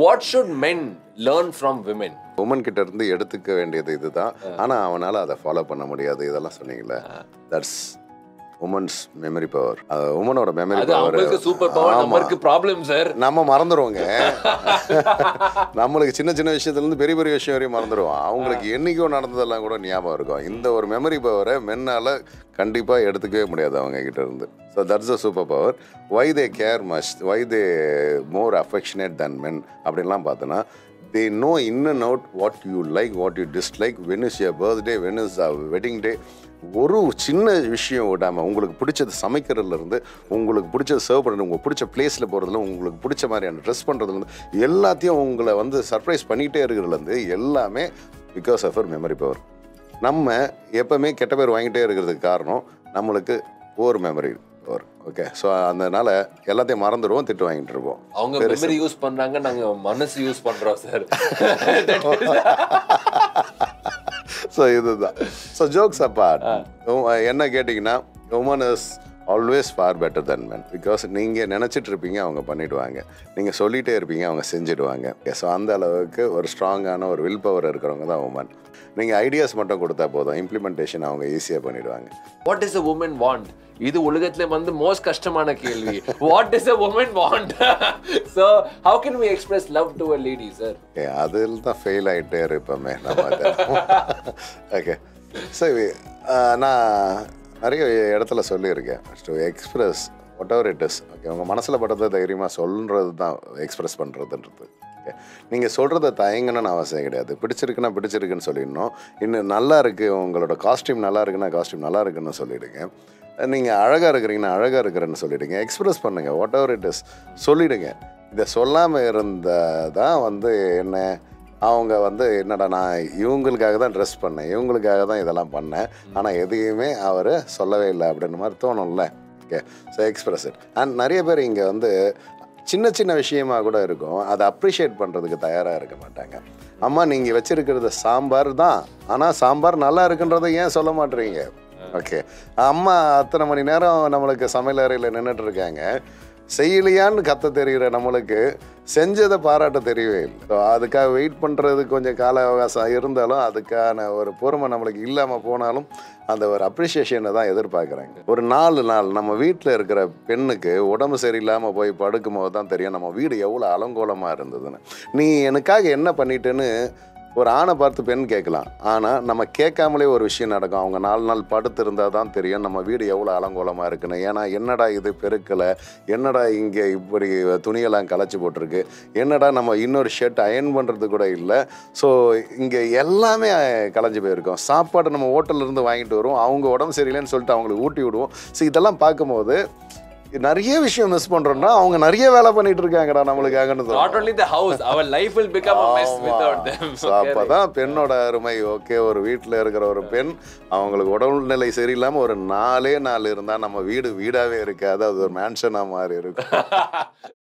What should men learn from women woman கிட்ட இருந்து எடுத்துக்க வேண்டியது இதுதான் ஆனா அவனால அதை ஃபாலோ பண்ண முடியாது இதெல்லாம் சொன்னீங்கல்ல தட்ஸ் உமன்ஸ் மெமரி பவர் உமனோட மெமரி அது அவங்களுக்கு சூப்பர் பவர் பவர் நம்மளுக்கு ப்ராப்ளம் சார் நம்ம மறந்துடுவோங்க நம்மளுக்கு சின்ன சின்ன விஷயத்துல இருந்து பெரிய பெரிய விஷயம் வரையும் மறந்துடுவோம் அவங்களுக்கு என்னைக்கோ நடந்ததெல்லாம் கூட ஞாபகம் இருக்கும் இந்த ஒரு மெமரி பவரை மென்னால கண்டிப்பா எடுத்துக்கவே முடியாது அவங்க கிட்ட இருந்து so that's a super power why they care must why they more affectionate than men அப்படின்லாம் பார்த்தோன்னா they know in and out what you like what you dislike when is your birthday when is wedding day ஒரு சின்ன விஷயம் விடாமல் உங்களுக்கு பிடிச்சது சமைக்கிறதுலேருந்து உங்களுக்கு பிடிச்சது சர்வ் பண்ணுறது உங்களுக்கு பிடிச்ச பிளேஸில் போகிறதுல உங்களுக்கு பிடிச்ச மாதிரியான ட்ரெஸ் பண்ணுறதுலேருந்து எல்லாத்தையும் உங்களை வந்து சர்ப்ரைஸ் பண்ணிகிட்டே இருக்கிறதுலேருந்து எல்லாமே because of our memory power நம்ம எப்பவுமே கெட்ட பேர் வாங்கிட்டே இருக்கிறதுக்கு காரணம் நம்மளுக்கு ஒரு மெமரி பவர் ஓகே ஸோ அதனால எல்லாத்தையும் மறந்துடுவோம் திட்டு வாங்கிட்டு இருப்போம் அவங்க மெமரி யூஸ் பண்றாங்க நாங்க மனசு யூஸ் பண்றோம் சார் ஸோ இதுதான் ஸோ ஜோக்ஸ் அப்பார்ட் என்ன கேட்டிங்கன்னா woman is always far better than men because நீங்கள் நினச்சிட்டு இருப்பீங்க அவங்க பண்ணிடுவாங்க நீங்கள் சொல்லிகிட்டே இருப்பீங்க அவங்க செஞ்சிடுவாங்க ஸோ அந்த அளவுக்கு ஒரு ஸ்ட்ராங்கான ஒரு வில் பவர் இருக்கிறவங்க தான் உமன் நீங்கள் ஐடியாஸ் மட்டும் கொடுத்தா போதும் இம்ப்ளிமெண்டேஷன் அவங்க ஈஸியாக பண்ணிடுவாங்க what is a woman want இது உலகத்துல வந்து மோஸ்ட் கஷ்டமான கேள்வி what is a woman want so how can we express love to a lady sir okay அதில் தான் ஃபெயில் ஆகிட்டே இருப்போமே நம்ம ஓகே சரி அஹ், நான் நிறைய இடத்துல சொல்லியிருக்கேன் to express whatever it is okay உங்கள் மனசில் பட்டதை தைரியமாக சொல்கிறது தான் எக்ஸ்பிரஸ் பண்ணுறதுன்றது ஓகே நீங்கள் சொல்கிறத தயங்கணும்னு அவசியம் கிடையாது பிடிச்சிருக்குன்னா பிடிச்சிருக்குன்னு சொல்லிடணும் இன்னும் நல்லா இருக்குது உங்களோட காஸ்டியூம் நல்லா இருக்குன்னா காஸ்டியூம் நல்லா இருக்குன்னு சொல்லிடுங்க நீங்கள் அழகாக இருக்கிறீங்கன்னா அழகாக இருக்கிறேன்னு சொல்லிடுங்க எக்ஸ்பிரஸ் பண்ணுங்கள் வாட் எவர் இட் இஸ் சொல்லிடுங்க இதை சொல்லாமல் இருந்தால் தான் வந்து என்ன அவங்க வந்து என்னடா நான் இவங்களுக்காக தான் ட்ரெஸ் பண்ணேன் இவங்களுக்காக தான் இதெல்லாம் பண்ணேன் ஆனால் எதையுமே அவர் சொல்லவே இல்லை அப்படின்ற மாதிரி தோணும்ல okay so express it and நிறைய பேர் இங்கே வந்து சின்ன சின்ன விஷயமா கூட இருக்கும் அதை அப்ரிஷியேட் பண்ணுறதுக்கு தயாராக இருக்க மாட்டாங்க அம்மா நீங்கள் வச்சிருக்கிறது சாம்பார் தான் ஆனால் சாம்பார் நல்லா இருக்குன்றதை ஏன் சொல்ல மாட்டீங்க ஓகே அம்மா அத்தனை மணி நேரம் நம்மளுக்கு சமையல் அறையில் நின்றுட்டு இருக்காங்க செய்யலையான்னு கத்த தெரிகிற நம்மளுக்கு செஞ்சதை பாராட்ட தெரியவே இல்லை ஸோ அதுக்காக வெயிட் பண்ணுறது கொஞ்சம் கால அவகாசம் இருந்தாலும் அதுக்கான ஒரு பொறுமை நம்மளுக்கு இல்லாமல் போனாலும் அந்த ஒரு அப்ரிசியேஷனை தான் எதிர்பார்க்குறாங்க ஒரு நாலு நாள் நம்ம வீட்டில் இருக்கிற பெண்ணுக்கு உடம்பு சரியில்லாமல் போய் படுக்கும் போது தான் தெரியும் நம்ம வீடு எவ்வளோ அலங்கோலமாக இருந்ததுன்னு நீ எனக்காக என்ன பண்ணிட்டேன்னு ஒரு ஆணை பார்த்து பெண் கேட்கலாம் ஆனால் நம்ம கேட்காமலே ஒரு விஷயம் நடக்கும் அவங்க நாலு நாள் படுத்து இருந்தால் தான் தெரியும் நம்ம வீடு எவ்வளோ அலங்கோலமாக இருக்குன்னு ஏன்னா என்னடா இது பெருக்கலை என்னடா இங்கே இப்படி துணியெல்லாம் களைச்சி போட்டிருக்கு என்னடா நம்ம இன்னொரு ஷர்ட் அயன் பண்ணுறது கூட இல்லை ஸோ இங்கே எல்லாமே களைஞ்சு போயிருக்கோம் சாப்பாடு நம்ம ஹோட்டல்ல இருந்து வாங்கிட்டு வருவோம் அவங்க உடம்பு சரியில்லைன்னு சொல்லிட்டு அவங்களுக்கு ஊட்டி விடுவோம் ஸோ இதெல்லாம் பார்க்கும்போது நிறைய விஷயம் மிஸ் பண்ணுறோம்னா அவங்க நிறைய வேலை பண்ணிட்டு இருக்காங்கடா நம்மளுக்காகன்னு தோணும். Not only the house our life will become a mess without them so அப்பதான் பெண்ணோட அருமை ஓகே ஒரு வீட்டில் இருக்கிற ஒரு பெண் அவங்களுக்கு உடல்நிலை சரியில்லாமல் ஒரு நாலே நாள் இருந்தால் நம்ம வீடு வீடாவே இருக்காது அது ஒரு மேன்ஷனாக மாதிரி இருக்கும்